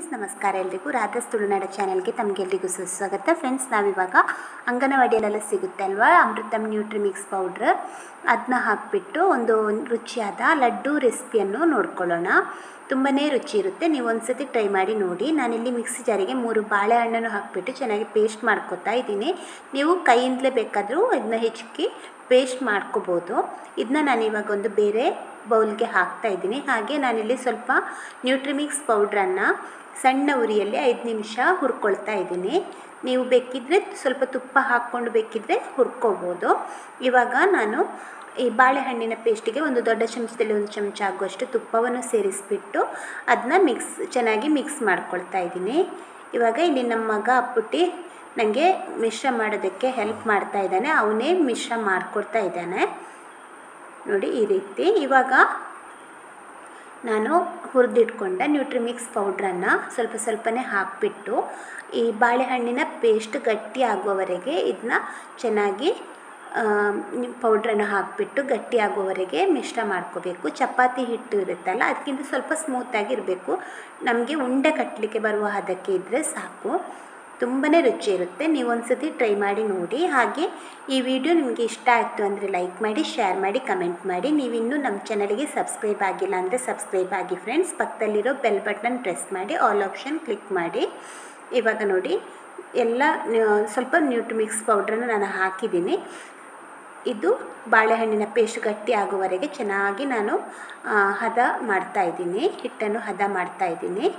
ನಮಸ್ಕಾರ ಎಲ್ರಿಗೂ ರಾಧಾಸ್ ತುಳುನಾಡ ಚಾನಲ್ಗೆ ತಮಗೆಲ್ರಿಗೂ ಸುಸ್ವಾಗತ ಫ್ರೆಂಡ್ಸ್ ನಾವಿವಾಗ ಅಂಗನವಾಡಿಯಲ್ಲೆಲ್ಲ ಸಿಗುತ್ತೆ ಅಲ್ವಾ ಅಮೃತಮ್ ನ್ಯೂಟ್ರಿ ಮಿಕ್ಸ್ ಪೌಡ್ರ್ ಅದನ್ನ ಹಾಕಿಬಿಟ್ಟು ಒಂದು ರುಚಿಯಾದ ಲಡ್ಡು ರೆಸಿಪಿಯನ್ನು ನೋಡ್ಕೊಳ್ಳೋಣ ತುಂಬಾ ರುಚಿ ಇರುತ್ತೆ ನೀವು ಒಂದ್ಸತಿ ಟ್ರೈ ಮಾಡಿ ನೋಡಿ ನಾನಿಲ್ಲಿ ಮಿಕ್ಸಿ ಜಾರಿಗೆ ಮೂರು ಬಾಳೆಹಣ್ಣನ್ನು ಹಾಕಿಬಿಟ್ಟು ಚೆನ್ನಾಗಿ ಪೇಸ್ಟ್ ಮಾಡ್ಕೊತಾ ಇದ್ದೀನಿ ನೀವು ಕೈಯಿಂದಲೇ ಬೇಕಾದರೂ ಇದನ್ನ ಹೆಚ್ಚಿಗೆ ಪೇಸ್ಟ್ ಮಾಡ್ಕೋಬೋದು ಇದನ್ನ ನಾನು ಇವಾಗ ಒಂದು ಬೇರೆ ಬೌಲ್ಗೆ ಹಾಕ್ತಾ ಇದ್ದೀನಿ ಹಾಗೆ ನಾನಿಲ್ಲಿ ಸ್ವಲ್ಪ ನ್ಯೂಟ್ರಿಮಿಕ್ಸ್ ಪೌಡ್ರನ್ನು ಸಣ್ಣ ಉರಿಯಲ್ಲಿ ಐದು ನಿಮಿಷ ಹುರ್ಕೊಳ್ತಾ ಇದ್ದೀನಿ ನೀವು ಬೇಕಿದ್ದರೆ ಸ್ವಲ್ಪ ತುಪ್ಪ ಹಾಕ್ಕೊಂಡು ಬೇಕಿದ್ದರೆ ಹುರ್ಕೋಬೋದು ಇವಾಗ ನಾನು ಈ ಬಾಳೆಹಣ್ಣಿನ ಪೇಸ್ಟಿಗೆ ಒಂದು ದೊಡ್ಡ ಚಮಚದಲ್ಲಿ ಒಂದು ಚಮಚ ಆಗುವಷ್ಟು ತುಪ್ಪವನ್ನು ಸೇರಿಸಿಬಿಟ್ಟು ಅದನ್ನ ಮಿಕ್ಸ್ ಚೆನ್ನಾಗಿ ಮಿಕ್ಸ್ ಮಾಡ್ಕೊಳ್ತಾ ಇದ್ದೀನಿ ಇವಾಗ ಇಲ್ಲಿ ನಮ್ಮ ಮಗ ಅಪ್ಪುಟ್ಟಿ ನನಗೆ ಮಿಶ್ರ ಮಾಡೋದಕ್ಕೆ ಹೆಲ್ಪ್ ಮಾಡ್ತಾ ಇದ್ದಾನೆ ಅವನೇ ಮಿಶ್ರ ಮಾಡಿಕೊಡ್ತಾ ಇದ್ದಾನೆ ನೋಡಿ ಈ ರೀತಿ ಇವಾಗ ನಾನು ಹುರಿದಿಟ್ಕೊಂಡ ನ್ಯೂಟ್ರಿಮಿಕ್ಸ್ ಪೌಡ್ರನ್ನು ಸ್ವಲ್ಪ ಸ್ವಲ್ಪನೇ ಹಾಕಿಬಿಟ್ಟು ಈ ಬಾಳೆಹಣ್ಣಿನ ಪೇಸ್ಟ್ ಗಟ್ಟಿ ಆಗುವವರೆಗೆ ಇದನ್ನ ಚೆನ್ನಾಗಿ ಪೌಡ್ರನ್ನು ಹಾಕಿಬಿಟ್ಟು ಗಟ್ಟಿ ಆಗುವವರೆಗೆ ಮಿಶ್ರ ಮಾಡ್ಕೋಬೇಕು ಚಪಾತಿ ಹಿಟ್ಟು ಇರುತ್ತಲ್ಲ ಅದಕ್ಕಿಂತ ಸ್ವಲ್ಪ ಸ್ಮೂತಾಗಿ ಇರಬೇಕು ನಮಗೆ ಉಂಡೆ ಕಟ್ಟಲಿಕ್ಕೆ ಬರುವ ಹದಕ್ಕೆ ಇದ್ದರೆ ಸಾಕು ತುಂಬಾ ರುಚಿ ಇರುತ್ತೆ ನೀವು ಒಂದ್ಸತಿ ಟ್ರೈ ಮಾಡಿ ನೋಡಿ ಹಾಗೆ ಈ ವಿಡಿಯೋ ನಿಮಗೆ ಇಷ್ಟ ಆಯಿತು ಅಂದರೆ ಲೈಕ್ ಮಾಡಿ ಶೇರ್ ಮಾಡಿ ಕಮೆಂಟ್ ಮಾಡಿ ನೀವಿನ್ನೂ ನಮ್ಮ ಚಾನಲ್ಗೆ ಸಬ್ಸ್ಕ್ರೈಬ್ ಆಗಿಲ್ಲ ಅಂದರೆ ಸಬ್ಸ್ಕ್ರೈಬ್ ಆಗಿ ಫ್ರೆಂಡ್ಸ್ ಪಕ್ಕದಲ್ಲಿರೋ ಬೆಲ್ ಬಟನ್ ಪ್ರೆಸ್ ಮಾಡಿ ಆಲ್ ಆಪ್ಷನ್ ಕ್ಲಿಕ್ ಮಾಡಿ ಇವಾಗ ನೋಡಿ ಎಲ್ಲ ಸ್ವಲ್ಪ ನ್ಯೂಟ್ರಿಮಿಕ್ಸ್ ಪೌಡ್ರನ್ನು ನಾನು ಹಾಕಿದ್ದೀನಿ ಇದು ಬಾಳೆಹಣ್ಣಿನ ಪೇಸ್ಟ್ ಗಟ್ಟಿ ಆಗುವವರೆಗೆ ಚೆನ್ನಾಗಿ ನಾನು ಹದ ಮಾಡ್ತಾ ಇದ್ದೀನಿ ಹಿಟ್ಟನ್ನು ಹದ ಮಾಡ್ತಾ ಇದ್ದೀನಿ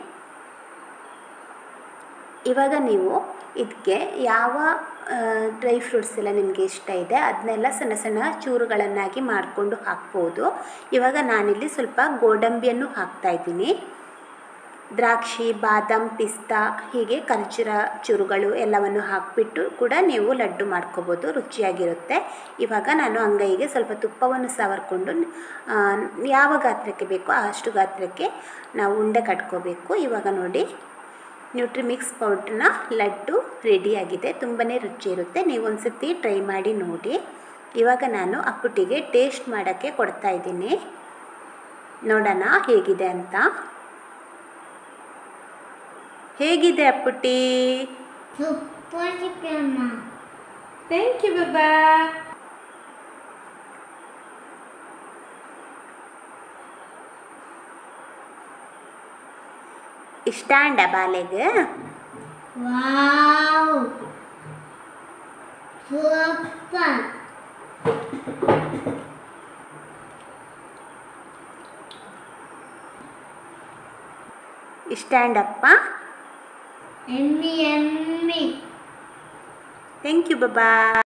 ಇವಾಗ ನೀವು ಇದಕ್ಕೆ ಯಾವ ಡ್ರೈ ಫ್ರೂಟ್ಸ್ ಎಲ್ಲ ನಿಮಗೆ ಇಷ್ಟ ಇದೆ ಅದನ್ನೆಲ್ಲ ಸಣ್ಣ ಸಣ್ಣ ಚೂರುಗಳನ್ನಾಗಿ ಮಾಡಿಕೊಂಡು ಹಾಕ್ಬೋದು ಇವಾಗ ನಾನಿಲ್ಲಿ ಸ್ವಲ್ಪ ಗೋಡಂಬಿಯನ್ನು ಹಾಕ್ತಾ ಇದ್ದೀನಿ ದ್ರಾಕ್ಷಿ ಬಾದಾಮ್ ಪಿಸ್ತಾ ಹೀಗೆ ಖರ್ಜೂರ ಚೂರುಗಳು ಎಲ್ಲವನ್ನು ಹಾಕಿಬಿಟ್ಟು ಕೂಡ ನೀವು ಲಡ್ಡು ಮಾಡ್ಕೋಬೋದು ರುಚಿಯಾಗಿರುತ್ತೆ ಇವಾಗ ನಾನು ಅಂಗೈಗೆ ಸ್ವಲ್ಪ ತುಪ್ಪವನ್ನು ಸವರ್ಕೊಂಡು ಯಾವ ಗಾತ್ರಕ್ಕೆ ಬೇಕೋ ಅಷ್ಟು ಗಾತ್ರಕ್ಕೆ ನಾವು ಉಂಡೆ ಕಟ್ಕೋಬೇಕು ಇವಾಗ ನೋಡಿ ನ್ಯೂಟ್ರಿಮಿಕ್ಸ್ ಪೌಡ್ರನ್ನ ಲಡ್ಡು ರೆಡಿಯಾಗಿದೆ ತುಂಬಾ ರುಚಿ ಇರುತ್ತೆ ನೀವು ಒಂದು ಸತಿ ಟ್ರೈ ಮಾಡಿ ನೋಡಿ ಇವಾಗ ನಾನು ಅಪ್ಪುಟ್ಟಿಗೆ ಟೇಸ್ಟ್ ಮಾಡೋಕ್ಕೆ ಕೊಡ್ತಾ ಇದ್ದೀನಿ ನೋಡೋಣ ಹೇಗಿದೆ ಅಂತ ಹೇಗಿದೆ Apputti super chicken thank you ಬಾಬಾ ಇಷ್ಟ ಅಂಡ ಬಾಲೆಗೆ ವಾವ್ ಸೂಪರ್ ಇಷ್ಟ ಅಂಡಪ್ಪ ಎಮ್ಮಿ ಎಮ್ಮಿ ಥ್ಯಾಂಕ್ ಯು ಬಾಬಾ